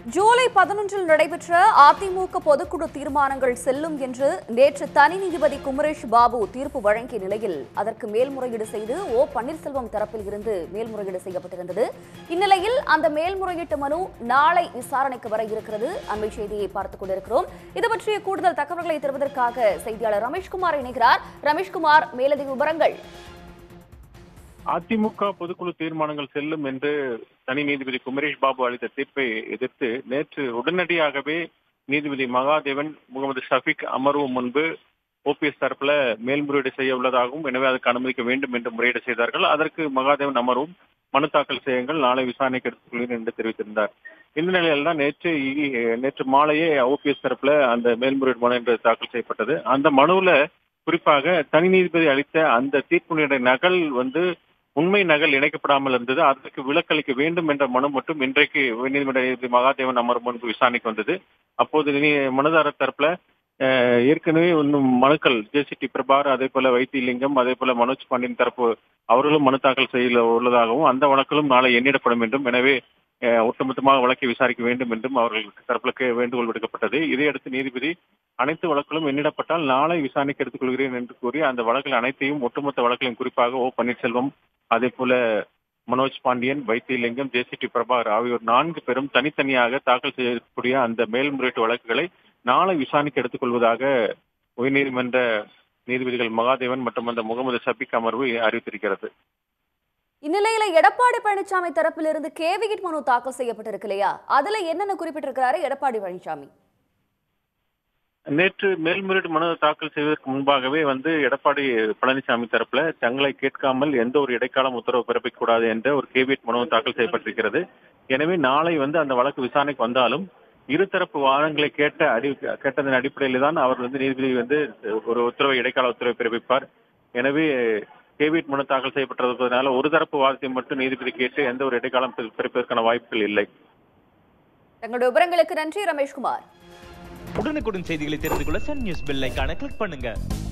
ஜூலை பதினொன்றில் நடைபெற்ற அதிமுக பொதுக்குழு தீர்மானங்கள் செல்லும் என்று நேற்று தனி நீதிபதி குமரேஷ் பாபு தீர்ப்பு வழங்கிய நிலையில் அதற்கு மேல்முறையீடு செய்து ஓ பன்னீர்செல்வம் தரப்பில் இருந்து மேல்முறையீடு செய்யப்பட்டிருந்தது இந்நிலையில் அந்த மேல்முறையீட்டு மனு நாளை விசாரணைக்கு வர இருக்கிறது அண்மை செய்தியை பார்த்துக் கொண்டிருக்கிறோம் இது பற்றிய கூடுதல் தகவல்களை தருவதற்காக செய்தியாளர் ரமேஷ்குமார் இணைகிறார் ரமேஷ்குமார் மேலதிக விவரங்கள் அதிமுக பொதுக்குழு தீர்மானங்கள் செல்லும் என்று தனி நீதிபதி குமரேஷ் பாபு அளித்த தீர்ப்பை எதிர்த்து நேற்று உடனடியாகவே நீதிபதி மகாதேவன் முகமது ஷஃபிக் அமர்வு முன்பு ஓபிஎஸ் தரப்புல மேல்முறையீடு செய்ய உள்ளதாகவும் எனவே அதுக்கு அனுமதிக்க வேண்டும் என்று முறையீடு செய்தார்கள் அதற்கு மகாதேவன் அமர்வும் மனு தாக்கல் செய்யுங்கள் நாளை விசாரணைக்கு எடுத்துக்கொள்கிறேன் என்று தெரிவித்திருந்தார் இந்த நிலையில் தான் நேற்று இ- நேற்று மாலையே ஓபிஎஸ் தரப்புல அந்த மேல்முறையீடு மனு என்று தாக்கல் செய்யப்பட்டது அந்த மனுவுல குறிப்பாக தனி நீதிபதி அளித்த அந்த தீர்ப்பினுடைய நகல் வந்து உண்மை நகல் இணைக்கப்படாமல் இருந்தது அதற்கு விலக்களிக்க வேண்டும் என்ற மனு மட்டும் இன்றைக்கு உயர்நீதிமன்ற நீதிபதி மகாதேவன் அமர்வு முன்பு விசாரணைக்கு வந்தது அப்போது நீ- மனுதாரர் தரப்புல அஹ், ஏற்கனவே இன்னும் மனுக்கள் ஜேசிடி பிரபார் அதே போல வைத்திலிங்கம் அதே போல மனோஜ் பாண்டியன் தரப்பு அவர்களும் மனு தாக்கல் செய்ய உள்ளதாகவும் அந்த வழக்கிலும் நாளை எண்ணிடப்படும் என்றும் எனவே அஹ், ஒட்டுமொத்தமாக வழக்கை விசாரிக்க வேண்டும் என்றும் அவர்கள் தரப்புல வேண்டுகோள் விடுக்கப்பட்டது இதையடுத்து நீதிபதி அனைத்து வழக்குகளும் எண்ணிடப்பட்டால் நாளை விசாரணைக்கு எடுத்துக்கொள்கிறேன் என்று கூறி அந்த வழக்குகள் அனைத்தையும் ஒட்டுமொத்த வழக்குகளையும் குறிப்பாக ஓ பன்னீர்செல்வம் அதே போல மனோஜ் பாண்டியன் வைத்தியலிங்கம் ஜேசிடி பிரபாகர் ஆகியோர் நான்கு பேரும் தனித்தனியாக தாக்கல் செய்யக்கூடிய அந்த மேல்முறையீட்டு வழக்குகளை நாளை விசாரணைக்கு எடுத்துக்கொள்வதாக உயர்நீதிமன்ற நீதிபதிகள் மகாதேவன் மற்றும் அந்த முகமது ஷபிக் அமர்வு அறிவித்திருக்கிறது இந்நிலையில எடப்பாடி பழனிசாமி தரப்பிலிருந்து கேவிகிட் மனு தாக்கல் செய்யப்பட்டிருக்கு இல்லையா அதுல என்னென்ன குறிப்பிட்டிருக்கிறாரு எடப்பாடி பழனிசாமி நேற்று மேல்முறையீடு மனு தாக்கல் செய்வதற்கு முன்பாகவே வந்து எடப்பாடி பழனிசாமி தரப்புல தங்களை கேட்காமல் எந்த ஒரு இடைக்காலம் உத்தரவு பிறப்பிக்க கூடாது என்ற ஒரு கேவியட் மனு தாக்கல் செய்யப்பட்டிருக்கிறது எனவே நாளை வந்து அந்த வழக்கு விசாரணைக்கு வந்தாலும் இருதரப்பு வாதங்களை கேட்ட அடி கேட்டதன் அடிப்படையில் தான் அவர் வந்து நீதிபதி வந்து ஒரு உத்தரவை இடைக்கால உத்தரவை பிறப்பிப்பார் எனவே கேவியட் மனு தாக்கல் செய்யப்பட்டிருப்பதனால ஒரு தரப்பு வாதத்தை மட்டும் நீதிபதி கேட்டு எந்த ஒரு இடைக்காலம் பிறப்பதற்கான வாய்ப்புகள் இல்லை தங்களுடைய விவரங்களுக்கு நன்றி ரமேஷ்குமார் உடனுக்குடன் செய்திகளை தெரிந்து கொள்ள சன் நியூஸ் பெல் ஐகானை கிளிக் பண்ணுங்க